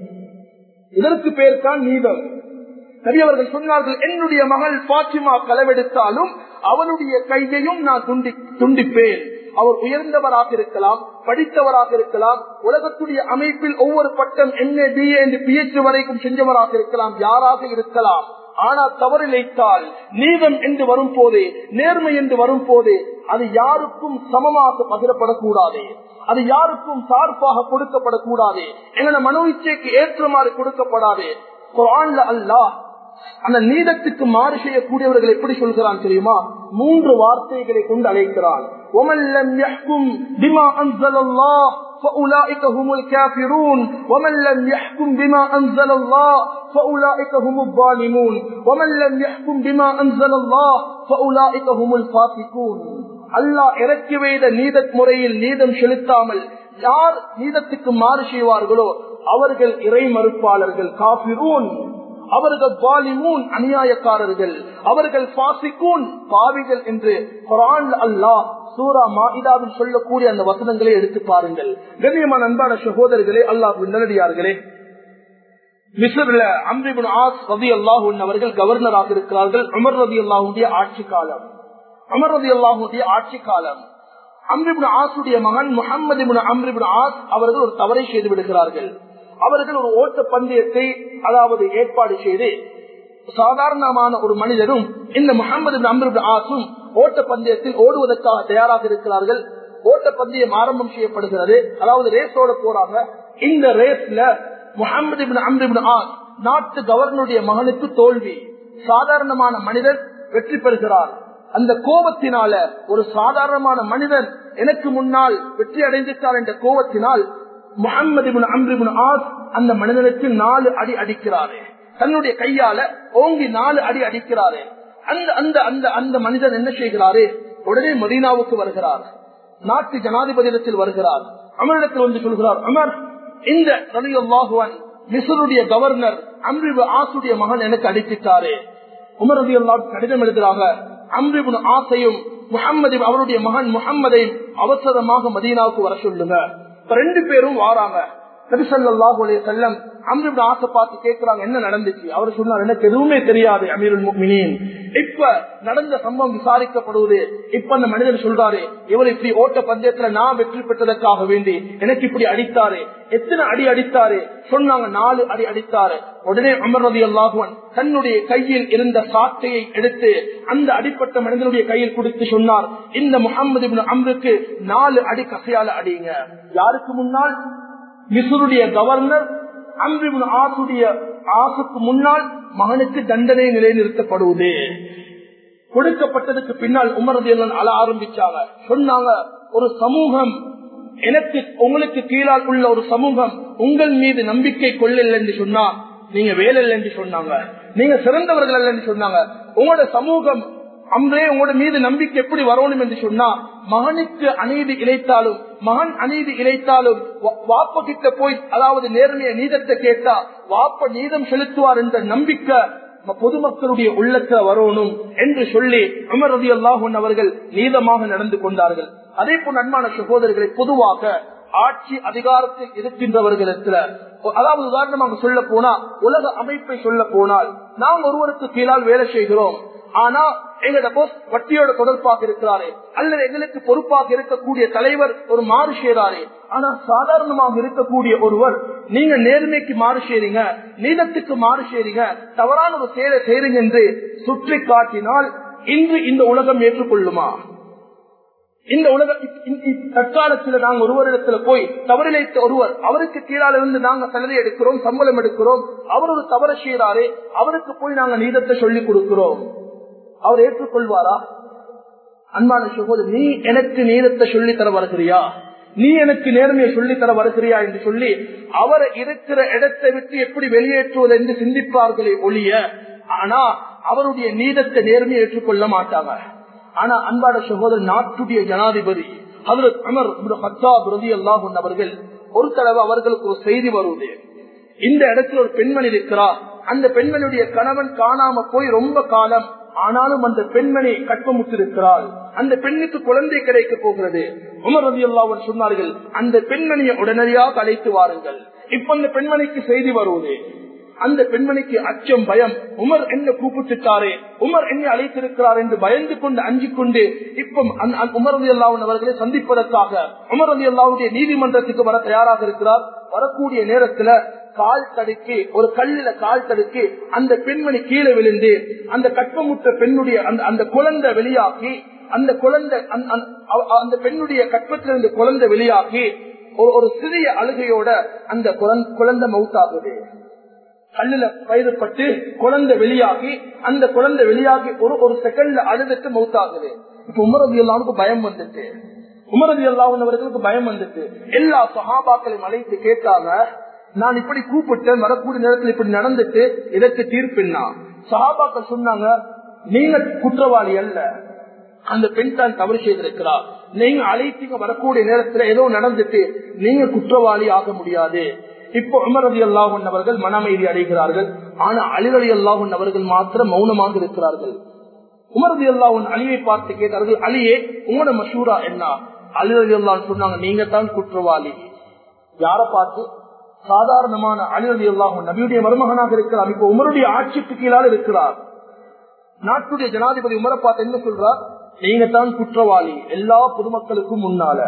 S1: இதற்கு பேர் தான் நீதம் நபி அவர்கள் சொன்னார்கள் என்னுடைய மகள் பாத்திமா களவெடுத்தாலும் அவளுடைய கையையும் நான் துண்டி துண்டிப்பேன் அவர் உயர்ந்தவராக இருக்கலாம் படித்தவராக இருக்கலாம் உலகத்துடைய அமைப்பில் ஒவ்வொரு பட்டம் என்ன பிஏ என்று பிஎச் வரைக்கும் செஞ்சவராக இருக்கலாம் யாராக இருக்கலாம் ஆனா தவறிழைத்தால் நீதம் என்று வரும் போது நேர்மை என்று வரும் போது அது யாருக்கும் சமமாக பகிரப்படக்கூடாது அது யாருக்கும் சார்பாக கொடுக்கப்படக்கூடாது எங்களோட மனோ இச்சைக்கு ஏற்றமாறு கொடுக்கப்படாது குரான்ல அல்லாஹ் அந்த நீதத்துக்கு மாறு செய்யக்கூடியவர்கள் எப்படி சொல்கிறான் தெரியுமா மூன்று வார்த்தைகளை கொண்டு அழைக்கிறான் وَمَنْ لَمْ يَحْكُمْ بِمَا أَنزَلَ اللَّهُ فَأُولَئِكَ هُمُ الْكَافِرُونَ وَمَنْ لَمْ يَحْكُمْ بِمَا أَنزَلَ اللَّهُ فَأُولَئِكَ هُمُ الظَّالِمُونَ وَمَنْ لَمْ يَحْكُمْ بِمَا أَنزَلَ اللَّهُ فَأُولَئِكَ هُمُ الْفَاسِقُونَ அல்லாஹ் இறக்கி வைத்த நீதத் முறையில் நீதம் செலுத்தாமல் யார் நீதத்துக்கு மாறு செய்வார்களோ அவர்கள் இறை மறுப்பாளர்கள் காபிரூன் அவர்கள் பாலிமூன் அநியாயக்காரர்கள் அவர்கள் பாசிக்கூன் பாவிகள் என்று குரான் அல்லாஹ் சூரா மாஇதாவில் சொல்லக்கூடிய அந்த வசனங்களை எடுத்து பாருங்கள் கண்ணியமான அன்பான சகோதரர்களே அல்லாஹ் நல்லடியார்களே மிஸ்ர்ல அம்ரிபுன் ஆஸ் ரதி அல்லாஹூன் அவர்கள் கவர்னராக இருக்கிறார்கள் உமர் ரதி அல்லாஹுடைய ஆட்சி காலம் அமர் ரதி அல்லாஹுடைய ஆட்சி காலம் அம்ரிபுன் ஆசுடைய மகன் முகமது அம்ரிபுன் ஆஸ் அவர்கள் ஒரு தவறை செய்து விடுகிறார்கள் அவர்கள் ஒரு ஓட்ட பந்தயத்தை அதாவது ஏற்பாடு செய்து சாதாரணமான ஒரு மனிதரும் இந்த முகமது அம்ரிபுன் ஆசும் ஓட்ட பந்தயத்தில் ஓடுவதற்காக தயாராக இருக்கிறார்கள் ஓட்ட பந்தயம் ஆரம்பம் செய்யப்படுகிறது அதாவது ரேஸோட போறாங்க இந்த ரேஸ்ல முகமது அம்ரிபின் ஆஸ் நாட்டு கவர்னருடைய மகனுக்கு தோல்வி சாதாரணமான மனிதன் வெற்றி பெறுகிறார் அந்த கோபத்தினால ஒரு சாதாரணமான மனிதன் எனக்கு முன்னால் வெற்றி அடைந்துட்டார் என்ற கோபத்தினால் முகமது அம்ரிபின் ஆஸ் அந்த மனிதனுக்கு நாலு அடி அடிக்கிறாரு தன்னுடைய கையால ஓங்கி நாலு அடி அடிக்கிறாரு அந்த அந்த அந்த அந்த மனிதன் என்ன செய்கிறாரு உடனே மதீனாவுக்கு வருகிறார் நாட்டு ஜனாதிபதியிடத்தில் வருகிறார் அமரிடத்தில் வந்து சொல்கிறார் அமர் இந்த ரலியல்லாஹுவன் மிசருடைய கவர்னர் அம்ரிபு ஆசுடைய மகன் எனக்கு அடித்திட்டாரே உமர் ரதி கடிதம் எழுதுறாங்க அம்ரிபுன் ஆசையும் முகம்மது அவருடைய மகன் முகம்மதையும் அவசரமாக மதீனாவுக்கு வர சொல்லுங்க இப்ப ரெண்டு பேரும் வாராங்க நபிசல்லாஹு அலைய செல்லம் அம்ரிபுன் ஆசை பார்த்து கேட்கிறாங்க என்ன நடந்துச்சு அவர் சொன்னார் எனக்கு எதுவுமே தெரியாது அமீருல் முக்மினின் இப்ப நடந்த சம்பவம் விசாரிக்கப்படுவது இப்ப அந்த மனிதர் சொல்றாரு இவர் இப்படி ஓட்ட பந்தயத்துல நான் வெற்றி பெற்றதற்காக வேண்டி எனக்கு இப்படி அடித்தாரு எத்தனை அடி அடித்தாரு சொன்னாங்க நாலு அடி அடித்தாரு உடனே அமர் ரதி அல்லாஹுவன் தன்னுடைய கையில் இருந்த சாட்டையை எடுத்து அந்த அடிப்பட்ட மனிதனுடைய கையில் கொடுத்து சொன்னார் இந்த முகமது அம்ருக்கு நாலு அடி கசையால அடிங்க யாருக்கு முன்னால் மிசுருடைய கவர்னர் அம்ரிபுன் ஆசுடைய ஆசுக்கு முன்னால் மகனுக்கு தண்டனை நிலைநிறுத்தப்படுவது கொடுக்கப்பட்டதுக்கு பின்னால் உமரது அழ ஆரம்பிச்சாங்க சொன்னாங்க ஒரு சமூகம் எனக்கு உங்களுக்கு கீழால் உள்ள ஒரு சமூகம் உங்கள் மீது நம்பிக்கை கொள்ளல என்று சொன்னா நீங்க வேலை என்று சொன்னாங்க நீங்க சிறந்தவர்கள் அல்ல என்று சொன்னாங்க உங்களோட சமூகம் அன்றே உங்களோட மீது நம்பிக்கை எப்படி வரணும் என்று சொன்னா மகனுக்கு அநீதி இழைத்தாலும் மகன் அநீதி இழைத்தாலும் வாப்ப கிட்ட போய் அதாவது நேர்மைய நீதத்தை கேட்டா வாப்ப நீதம் செலுத்துவார் என்ற நம்பிக்கை பொதுமக்களுடைய உள்ளத்தை வரணும் என்று சொல்லி அமர் ரதி அல்லாஹன் அவர்கள் நீதமாக நடந்து கொண்டார்கள் அதே போல் அன்பான சகோதரர்களை பொதுவாக ஆட்சி அதிகாரத்தில் இருக்கின்றவர்களிடத்துல அதாவது உதாரணமாக சொல்ல போனா உலக அமைப்பை சொல்ல போனால் நாம் ஒருவருக்கு கீழால் வேலை செய்கிறோம் ஆனா எங்களோட போஸ் வட்டியோட தொடர்பாக இருக்கிறாரே அல்லது எங்களுக்கு பொறுப்பாக இருக்கக்கூடிய தலைவர் ஒரு மாறு செய்றாரே ஆனா சாதாரணமாக இருக்கக்கூடிய ஒருவர் நீங்க நேர்மைக்கு மாறு செய்றீங்க நீதத்துக்கு மாறு செய்றீங்க தவறான ஒரு செயலை செய்றீங்க என்று சுற்றி காட்டினால் இன்று இந்த உலகம் ஏற்றுக்கொள்ளுமா இந்த உலக தற்காலத்தில் நாங்க ஒருவரிடத்துல போய் தவறிழைத்த ஒருவர் அவருக்கு கீழால இருந்து நாங்க சலுகை எடுக்கிறோம் சம்பளம் எடுக்கிறோம் அவர் ஒரு தவறு செய்யறாரு அவருக்கு போய் நாங்க நீதத்தை சொல்லிக் கொடுக்கிறோம் அவர் ஏற்றுக்கொள்வாரா அன்பான சகோதரி நீ எனக்கு நீதத்தை சொல்லி தர வருகிறியா நீ எனக்கு நேர்மையை சொல்லி தர வருகிறியா என்று சொல்லி அவர் இருக்கிற இடத்தை விட்டு எப்படி வெளியேற்றுவது என்று சிந்திப்பார்களே ஒழிய ஆனா அவருடைய நீதத்தை நேர்மையை ஏற்றுக்கொள்ள மாட்டாங்க ஆனா அன்பான சகோதரர் நாட்டுடைய ஜனாதிபதி ஹதரத் அமர் ஹத்தாப் ரதி அல்லாஹ் அவர்கள் ஒரு தடவை அவர்களுக்கு ஒரு செய்தி வருவது இந்த இடத்துல ஒரு பெண்மணி இருக்கிறார் அந்த பெண்மணியுடைய கணவன் காணாம போய் ரொம்ப காலம் ஆனாலும் அந்த பெண்மணி கற்பமுற்றிருக்கிறாள் அந்த பெண்ணுக்கு குழந்தை கிடைக்க போகிறது உமர் ரதி அல்லாவன் சொன்னார்கள் அந்த பெண்மணியை உடனடியாக அழைத்து வாருங்கள் இப்ப அந்த பெண்மணிக்கு செய்தி வருவது அந்த பெண்மணிக்கு அச்சம் பயம் உமர் என்ன கூப்பிட்டுட்டாரே உமர் என்ன அழைத்திருக்கிறார் என்று பயந்து கொண்டு அஞ்சு கொண்டு இப்ப உமர் ரதி அல்லாவன் அவர்களை சந்திப்பதற்காக உமர் ரதி அல்லாவுடைய நீதிமன்றத்துக்கு வர தயாராக இருக்கிறார் வரக்கூடிய நேரத்துல கால் தடுக்கி ஒரு கல்லில கால் தடுக்கி அந்த பெண்மணி கீழே விழுந்து அந்த கற்பமுற்ற பெண்ணுடைய அந்த அந்த குழந்தை வெளியாக்கி அந்த குழந்தை அந்த பெண்ணுடைய கற்பத்திலிருந்து குழந்தை வெளியாக்கி ஒரு சிறிய அழுகையோட அந்த குழந்தை மவுத்தாகுது கல்லுல பயிரப்பட்டு குழந்தை வெளியாகி அந்த குழந்தை வெளியாகி ஒரு ஒரு செகண்ட்ல அழுதுட்டு மவுத்தாகுது இப்ப உமரது எல்லாருக்கு பயம் வந்துட்டு உமரது எல்லாவர்களுக்கு பயம் வந்துட்டு எல்லா சகாபாக்களையும் அழைத்து கேட்டாங்க நான் இப்படி கூப்பிட்டேன் வரக்கூடிய நேரத்தில் இப்படி நடந்துட்டு இதற்கு தீர்ப்பின்னா சகாபாக்கள் சொன்னாங்க நீங்க குற்றவாளி அல்ல அந்த பெண் தான் தவறு செய்திருக்கிறார் நீங்க அழைத்தீங்க வரக்கூடிய நேரத்துல ஏதோ நடந்துட்டு நீங்க குற்றவாளி ஆக முடியாது இப்போ உமரதி அல்லாஹன் அவர்கள் மனமைதி அடைகிறார்கள் ஆனா அலிரலி அல்லாஹன் அவர்கள் மாத்திரம் மௌனமாக இருக்கிறார்கள் உமரதி அல்லாஹன் அலியை பார்த்து கேட்டார்கள் அலியே உங்களோட மசூரா என்ன அலிரலி அல்லான்னு சொன்னாங்க நீங்க தான் குற்றவாளி யார பார்த்து சாதாரணமான அலிரலி அல்லாஹன் நபியுடைய மருமகனாக இருக்கிறார் இப்ப உமருடைய ஆட்சிக்கு கீழால் இருக்கிறார் நாட்டுடைய ஜனாதிபதி உமரை பார்த்து என்ன சொல்றார் நீங்க தான் குற்றவாளி எல்லா பொதுமக்களுக்கும் முன்னால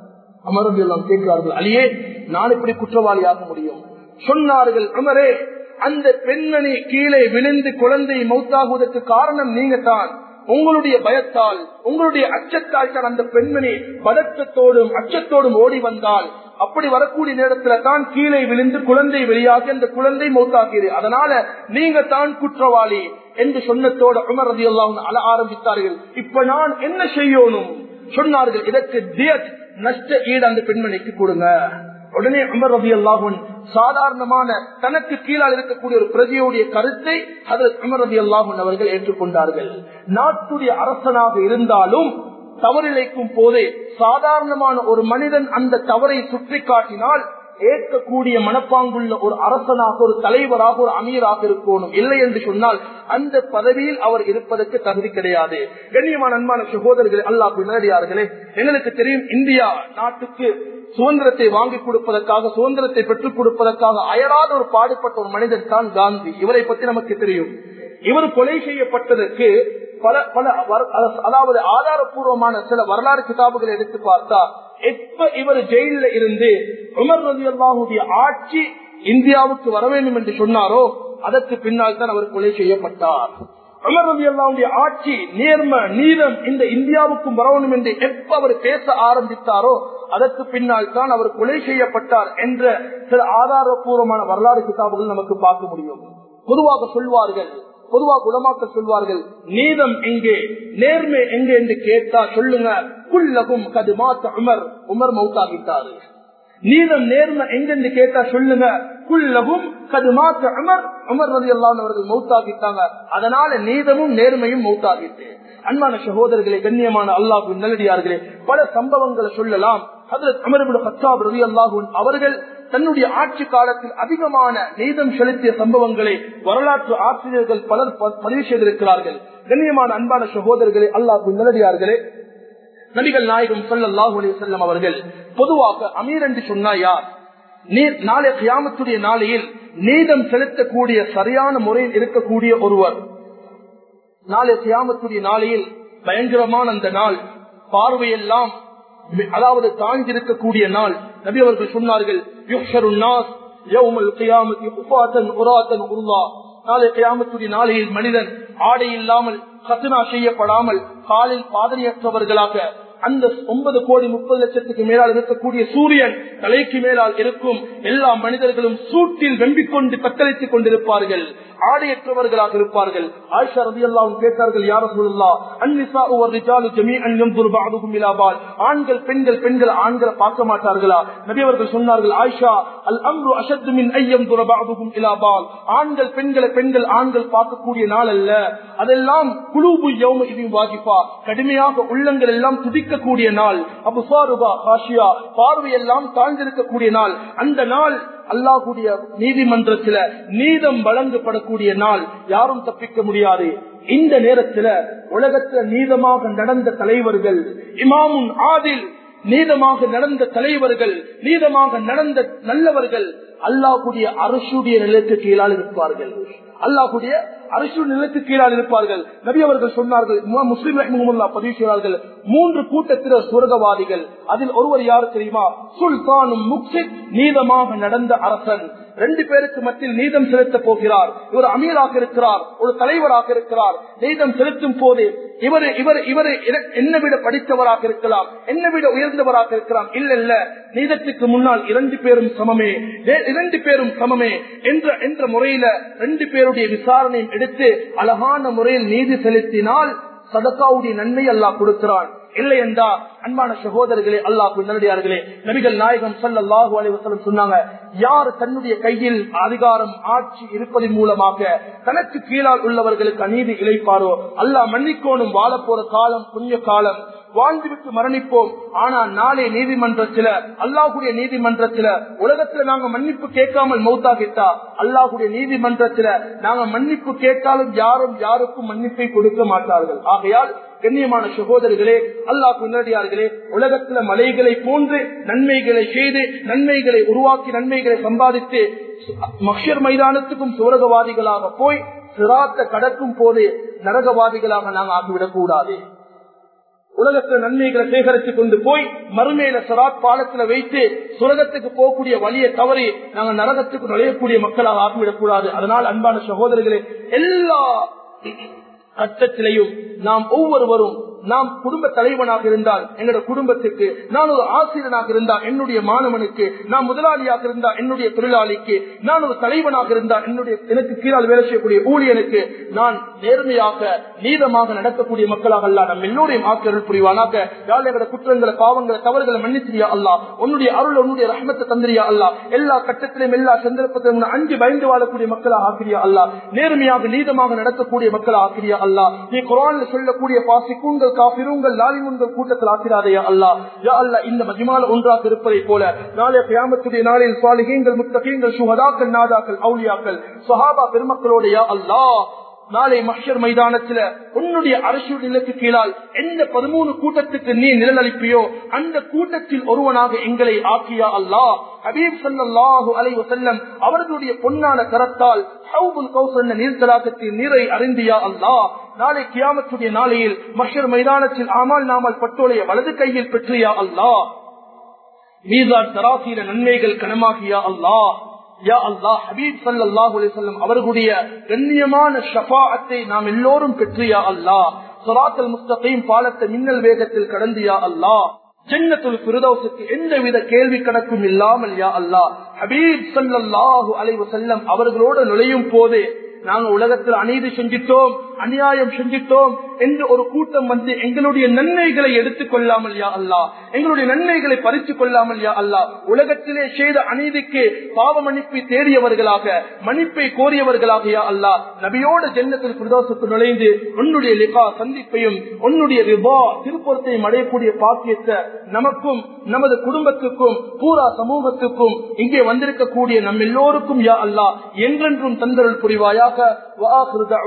S1: அமரது எல்லாம் கேட்கிறார்கள் அலியே நான் இப்படி குற்றவாளியாக முடியும் சொன்னார்கள் அமரே அந்த பெண்மணி கீழே விழுந்து குழந்தை மௌத்தாகுவதற்கு காரணம் நீங்க தான் உங்களுடைய பயத்தால் உங்களுடைய அச்சத்தால் தான் அந்த பெண்மணி பதற்றத்தோடும் அச்சத்தோடும் ஓடி வந்தால் அப்படி வரக்கூடிய நேரத்துல தான் கீழே விழுந்து குழந்தை வெளியாகி அந்த குழந்தை மௌத்தாகிறது அதனால நீங்க தான் குற்றவாளி என்று சொன்னத்தோடு உமர் ரதி அழ ஆரம்பித்தார்கள் இப்ப நான் என்ன செய்யணும் சொன்னார்கள் இதற்கு தியத் நஷ்ட ஈடு அந்த பெண்மணிக்கு கொடுங்க உடனே அமர் ரவி அல்லாஹன் சாதாரணமான தனக்கு கீழால் இருக்கக்கூடிய ஒரு பிரஜையுடைய கருத்தை அதில் அமர் ரவி அல்லாஹன் அவர்கள் ஏற்றுக்கொண்டார்கள் நாட்டுடைய அரசனாக இருந்தாலும் தவறிழைக்கும் போது சாதாரணமான ஒரு மனிதன் அந்த தவறை சுற்றி காட்டினால் ஏற்கக்கூடிய மனப்பாங்குள்ள ஒரு அரசனாக ஒரு தலைவராக ஒரு அமீராக இருக்கணும் இல்லை என்று சொன்னால் அந்த பதவியில் அவர் இருப்பதற்கு தகுதி கிடையாது கண்ணியமான அன்பான சகோதரர்களே அல்லாஹ் நேரடியார்களே எங்களுக்கு தெரியும் இந்தியா நாட்டுக்கு சுதந்திரத்தை வாங்கி கொடுப்பதற்காக சுதந்திரத்தை பெற்றுக் கொடுப்பதற்காக அயராத ஒரு பாடுபட்ட ஒரு மனிதன் தான் காந்தி இவரை பற்றி நமக்கு தெரியும் இவர் கொலை செய்யப்பட்டதற்கு பல பல அதாவது ஆதாரபூர்வமான சில வரலாறு கிதாபுகளை எடுத்து பார்த்தா எப்ப இவர் ஜெயில இருந்து உமர் ரவி அல்லாஹுடைய ஆட்சி இந்தியாவுக்கு வர வேண்டும் என்று சொன்னாரோ அதற்கு பின்னால் தான் அவர் கொலை செய்யப்பட்டார் உமர் ரவி அல்லாவுடைய ஆட்சி நேர்ம நீதம் இந்த இந்தியாவுக்கும் வரணும் என்று எப்ப அவர் பேச ஆரம்பித்தாரோ அதற்கு பின்னால் தான் அவர் கொலை செய்யப்பட்டார் என்ற சில ஆதாரபூர்வமான வரலாறு கிதாபுகள் நமக்கு பார்க்க முடியும் பொதுவாக சொல்வார்கள் பொதுவாக உலமாக்கள் சொல்வார்கள் நீதம் எங்கே நேர்மை எங்கே என்று கேட்டா சொல்லுங்க குல்லகும் கது மாத்த உமர் உமர் மௌத்தாகிட்டாரு நீதம் நேர்மை எங்கென்று கேட்டா சொல்லுங்க குல்லகும் கது மாத்த உமர் உமர் ரதி அல்லான் அவர்கள் மௌத்தாகிட்டாங்க அதனால நீதமும் நேர்மையும் மௌத்தாகிட்டு அன்பான சகோதரர்களே கண்ணியமான அல்லாஹு நல்லடியார்களே பல சம்பவங்களை சொல்லலாம் அவர்கள் தன்னுடைய ஆட்சி காலத்தில் அதிகமான நீதம் செலுத்திய சம்பவங்களை வரலாற்று ஆசிரியர்கள் பலர் பதிவு செய்திருக்கிறார்கள் கண்ணியமான அன்பான சகோதரர்களே அல்லாஹு நல்லடியார்களே நபிகள் நாயகம் சல்லாஹூ அலி செல்லம் அவர்கள் பொதுவாக அமீர் என்று சொன்னா யார் நீர் நாளை கியாமத்துடைய நாளையில் நீதம் செலுத்தக்கூடிய சரியான முறையில் இருக்கக்கூடிய ஒருவர் நாளை கியாமத்துடைய நாளையில் பயங்கரமான அந்த நாள் பார்வையெல்லாம் அதாவது தாங்கியிருக்கக்கூடிய நாள் நபி அவர்கள் சொன்னார்கள் நாளை கியாமத்துடைய நாளையில் மனிதன் ஆடை இல்லாமல் கத்துனா செய்யப்படாமல் காலில் பாதனையற்றவர்களாக அந்த ஒன்பது கோடி முப்பது லட்சத்துக்கு மேலால் இருக்கக்கூடிய சூரியன் தலைக்கு மேலால் இருக்கும் எல்லா மனிதர்களும் சூட்டில் வெம்பிக் கொண்டு தத்தளித்துக் கொண்டிருப்பார்கள் ஆடையற்றவர்களாக இருப்பார்கள் ஆயிஷா ரதி அல்லாவும் கேட்டார்கள் யார சொல்லா அந்நிசா ரிஜாலு ஜமீ அன்னம் துர்பாதுகும் இலாபால் ஆண்கள் பெண்கள் பெண்கள் ஆண்களை பார்க்க மாட்டார்களா நபி அவர்கள் சொன்னார்கள் ஆயிஷா அல் அம்ரு அஷத்து மின் ஐயம் துரபாதுகும் இலாபால் ஆண்கள் பெண்களை பெண்கள் ஆண்கள் பார்க்கக்கூடிய நாள் அல்ல அதெல்லாம் குழுபு யௌம இது வாஜிப்பா கடுமையாக உள்ளங்கள் எல்லாம் துதிக்கக்கூடிய நாள் அபு சாருபா காஷியா பார்வையெல்லாம் தாழ்ந்திருக்கக்கூடிய நாள் அந்த நாள் அல்லாஹுடைய நீதிமன்றத்துல நீதம் வழங்கப்படக்கூடிய நாள் யாரும் தப்பிக்க முடியாது இந்த நேரத்துல உலகத்துல நீதமாக நடந்த தலைவர்கள் இமாமுன் ஆதில் நீதமாக நடந்த தலைவர்கள் நீதமாக நடந்த நல்லவர்கள் அல்லாஹுடைய அரசுடைய நிலத்து கீழால் இருப்பார்கள் அல்லாஹுடைய அரசு நிலத்து கீழால் இருப்பார்கள் நபி அவர்கள் சொன்னார்கள் முஸ்லிம் பதிவு செய்வார்கள் மூன்று கூட்டத்தினர் சுரகவாதிகள் அதில் ஒருவர் யார் தெரியுமா சுல்தானும் முக்சித் நீதமாக நடந்த அரசன் ரெண்டு பேருக்கு மத்தியில் நீதம் செலுத்த போகிறார் இவர் அமீராக இருக்கிறார் ஒரு தலைவராக இருக்கிறார் நீதம் செலுத்தும் போது இவர் இவர் இவர் என்ன விட படித்தவராக இருக்கலாம் என்ன விட உயர்ந்தவராக இருக்கலாம் இல்ல இல்ல நீதத்துக்கு முன்னால் இரண்டு பேரும் சமமே இரண்டு பேரும் சமமே என்ற என்ற முறையில ரெண்டு பேருடைய விசாரணையும் எடுத்து அழகான முறையில் நீதி செலுத்தினால் சதக்காவுடைய நன்மை அல்லாஹ் கொடுக்கிறான் இல்லை என்றா அன்பான சகோதரர்களே அல்லாஹ் நல்லடியார்களே நபிகள் நாயகம் சல்லாஹூ அலைவசலம் சொன்னாங்க யார் தன்னுடைய கையில் அதிகாரம் ஆட்சி இருப்பதன் மூலமாக தனக்கு கீழால் உள்ளவர்களுக்கு அநீதி இழைப்பாரோ அல்லாஹ் மன்னிக்கோணும் வாழ போற காலம் புண்ணிய காலம் வாழ்ந்துவிட்டு மரணிப்போம் ஆனா நாளை நீதிமன்றத்துல அல்லாஹுடைய நீதிமன்றத்துல உலகத்துல நாங்க மன்னிப்பு கேட்காமல் மௌத்தாகிட்டா அல்லாஹுடைய நீதிமன்றத்துல நாங்க மன்னிப்பு கேட்டாலும் யாரும் யாருக்கும் மன்னிப்பை கொடுக்க மாட்டார்கள் ஆகையால் கண்ணியமான சகோதரர்களே அல்லாஹ் முன்னடியார்களே உலகத்துல மலைகளை போன்று நன்மைகளை செய்து நன்மைகளை உருவாக்கி நன்மைகளை சம்பாதித்து மக்ஷர் மைதானத்துக்கும் சூரகவாதிகளாக போய் சிராத்த கடக்கும் போது நரகவாதிகளாக நாங்கள் ஆகிவிடக் கூடாது உலகத்துல நன்மைகளை சேகரித்துக் கொண்டு போய் மறுமையில சராத் பாலத்துல வைத்து சுரகத்துக்கு போகக்கூடிய வழியை தவறி நாங்க நரகத்துக்கு நுழையக்கூடிய மக்களாக ஆகிவிடக் கூடாது அதனால் அன்பான சகோதரர்களே எல்லா கட்டத்திலையும் நாம் ஒவ்வொருவரும் நாம் குடும்ப தலைவனாக இருந்தால் எங்களுடைய குடும்பத்துக்கு நான் ஒரு ஆசிரியனாக இருந்தால் என்னுடைய மாணவனுக்கு நான் முதலாளியாக இருந்தால் என்னுடைய தொழிலாளிக்கு நான் ஒரு தலைவனாக இருந்தால் என்னுடைய எனக்கு கீழால் வேலை செய்யக்கூடிய ஊழியனுக்கு நான் நேர்மையாக நீதமாக நடக்கக்கூடிய மக்களாக அல்ல நம் எல்லோரையும் ஆக்கியர்கள் புரிவானாக யாழ் எங்களோட குற்றங்களை பாவங்களை தவறுகளை மன்னித்திரியா அல்லா உன்னுடைய அருள் உன்னுடைய ரஹமத்தை தந்திரியா அல்லா எல்லா கட்டத்திலும் எல்லா சந்தர்ப்பத்திலும் அஞ்சு பயந்து வாழக்கூடிய மக்களாக ஆக்கிரியா அல்லா நேர்மையாக நீதமாக நடக்கக்கூடிய மக்களாக ஆக்கிரியா அல்லா நீ குரான் சொல்லக்கூடிய பாசிக்குங்கள் காபிருங்கள் லாலிமுன்கள் கூட்டத்தில் ஆக்கிறாதையா அல்லா யா அல்லா இந்த மஜிமால ஒன்றாக இருப்பதை போல நாளைய கியாமத்துடைய நாளில் சுவாலிகங்கள் முத்தகீங்கள் சுகதாக்கள் நாதாக்கள் அவுலியாக்கள் சஹாபா பெருமக்களோட யா அல்லா நாளை மஷர் மைதானத்துல உன்னுடைய அரசு நிலக்கு கீழால் எந்த பதிமூணு கூட்டத்துக்கு நீ நிழலளிப்பியோ அந்த கூட்டத்தில் ஒருவனாக எங்களை ஆக்கியா அல்லா ஹபீப் சல்லாஹு அலை வசல்லம் அவர்களுடைய பொன்னான கரத்தால் நீர்த்தலாக்கத்தில் நீரை அறிந்தியா அல்லா நாளை கியாமத்துடைய நாளையில் மஷர் மைதானத்தில் ஆமால் நாமல் பட்டோலைய வலது கையில் பெற்றியா அல்லா மீதான் தராசீர நன்மைகள் கனமாகியா அல்லா யா அல்லா ஹபீப் சல்லாஹூ அலிசல்லம் அவர்களுடைய கண்ணியமான ஷபாத்தை நாம் எல்லோரும் பெற்றியா அல்லா சொராத்தல் முஸ்தகையும் பாலத்தை மின்னல் வேகத்தில் கடந்தியா அல்லா ஜன்னத்துல் பிரதோசுக்கு எந்தவித கேள்வி கணக்கும் இல்லாமல் யா அல்லா ஹபீப் சல்லாஹூ அலைவு செல்லம் அவர்களோடு நுழையும் போது நாங்க உலகத்தில் அநீதி செஞ்சிட்டோம் அநியாயம் செஞ்சிட்டோம் என்று ஒரு கூட்டம் வந்து எங்களுடைய நன்மைகளை எடுத்துக் கொள்ளாமல் யா அல்லா எங்களுடைய நன்மைகளை பறித்து கொள்ளாமல் யா அல்லா உலகத்திலே செய்த அநீதிக்கு பாவ மன்னிப்பை தேடியவர்களாக மன்னிப்பை கோரியவர்களாக யா அல்லா நபியோட ஜென்னத்தில் பிரதோஷத்து நுழைந்து உன்னுடைய லிபா சந்திப்பையும் உன்னுடைய ரிபா திருப்பொருத்தையும் அடையக்கூடிய பாக்கியத்தை நமக்கும் நமது குடும்பத்துக்கும் பூரா சமூகத்துக்கும் இங்கே வந்திருக்கக்கூடிய நம் எல்லோருக்கும் யா அல்லா என்றென்றும் தந்தருள் புரிவாயாக